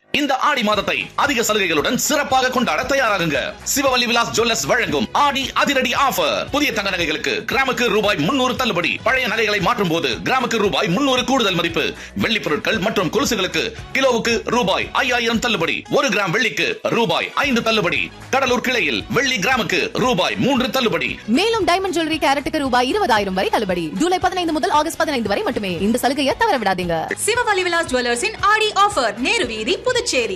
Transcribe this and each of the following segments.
இந்த ஆடி மாதத்தை அதிக சலுகைகளுடன் சிறப்பாக கொண்டாட தயாராகுங்க சிவவல்லி விலாஸ் ஜுவல்லர்ஸ் வழங்கும் ஆடி அதிரடி ஆஃபர் புதிய தங்க நகைகளுக்கு கிராமுக்கு ரூபாய் முன்னூறு தள்ளுபடி பழைய நகைகளை மாற்றும் போது கிராமுக்கு ரூபாய் முன்னூறு கூடுதல் மதிப்பு வெள்ளி பொருட்கள் மற்றும் கொலுசுகளுக்கு கிலோவுக்கு ரூபாய் ஐயாயிரம் தள்ளுபடி ஒரு கிராம் வெள்ளிக்கு ரூபாய் ஐந்து தள்ளுபடி கடலூர் கிளையில் வெள்ளி கிராமுக்கு ரூபாய் மூன்று தள்ளுபடி மேலும் டைமண்ட் ஜுவல்லரி கேரட்டுக்கு ரூபாய் இருபதாயிரம் வரை தள்ளுபடி ஜூலை பதினைந்து முதல் ஆகஸ்ட் பதினைந்து வரை மட்டுமே இந்த சலுகையை தவற விடாதீங்க சிவவலி விலாஸ் ஜுவல்லர்ஸின் ஆடி ஆஃபர் நேரு வீதி புதுச்சேரி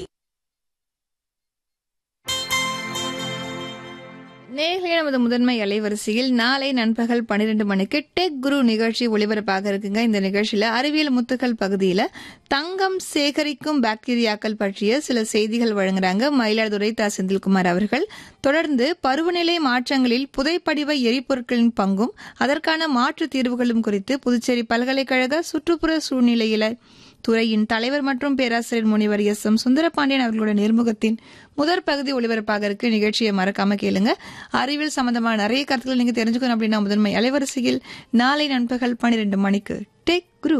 நேர்களே நமது முதன்மை அலைவரிசையில் நாளை நண்பகல் பன்னிரண்டு மணிக்கு டெக் குரு நிகழ்ச்சி ஒளிபரப்பாக இருக்குங்க இந்த நிகழ்ச்சியில அறிவியல் முத்துக்கள் பகுதியில தங்கம் சேகரிக்கும் பாக்டீரியாக்கள் பற்றிய சில செய்திகள் வழங்குறாங்க மயிலாடுதுறை தா செந்தில்குமார் அவர்கள் தொடர்ந்து பருவநிலை மாற்றங்களில் புதைப்படிவ எரிபொருட்களின் பங்கும் அதற்கான மாற்று தீர்வுகளும் குறித்து புதுச்சேரி பல்கலைக்கழக சுற்றுப்புற சூழ்நிலையில துறையின் தலைவர் மற்றும் பேராசிரியர் முனிவர் எஸ் எம் சுந்தரபாண்டியன் அவர்களுடைய நேர்முகத்தின் முதற் பகுதி ஒளிபரப்பாக இருக்கு நிகழ்ச்சியை மறக்காம கேளுங்க அறிவியல் சம்பந்தமான நிறைய கருத்துக்களை நீங்க தெரிஞ்சுக்கணும் அப்படின்னா முதன்மை அலைவரிசையில் நாளை நண்பகல் பன்னிரண்டு மணிக்கு tech guru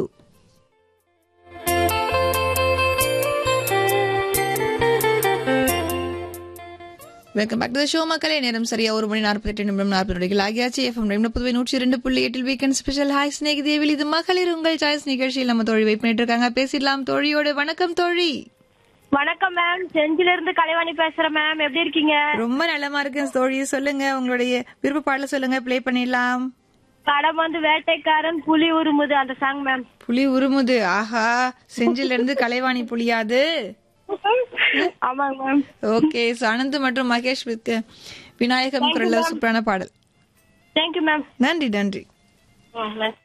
welcome back to show மக்களே நேரம் சரியா ஒரு மணி நாற்பத்தி எட்டு நிமிடம் நாற்பது நொடிகள் ஆகியாச்சு எஃப்எம் ரெண்டு புதுவை நூற்றி இரண்டு புள்ளி எட்டில் வீக்கெண்ட் ஸ்பெஷல் ஹாய் ஸ்னேக் தேவில் இது மகளிர் உங்கள் சாய்ஸ் நிகழ்ச்சியில் நம்ம தோழி வெயிட் பண்ணிட்டு இருக்காங்க பேசிடலாம் தோழியோட வணக்கம் தோழி வணக்கம் மேம் செஞ்சில இருந்து கலைவாணி பேசுறேன் மேம் எப்படி இருக்கீங்க ரொம்ப நல்லமா இருக்கேன் தோழி சொல்லுங்க உங்களுடைய விருப்ப பாடல சொல்லுங்க ப்ளே பண்ணிடலாம் படம் வந்து வேட்டைக்காரன் புலி உருமுது அந்த சாங் மேம் புலி உருமுது ஆஹா செஞ்சில இருந்து கலைவாணி புலியாது ஆமாங்க மேம் ஓகே அனந்த் மற்றும் மகேஷ் வித் விநாயகம் குரல்ல சூப்பரான பாடல் தேங்க்யூ மேம் நன்றி நன்றி மேம்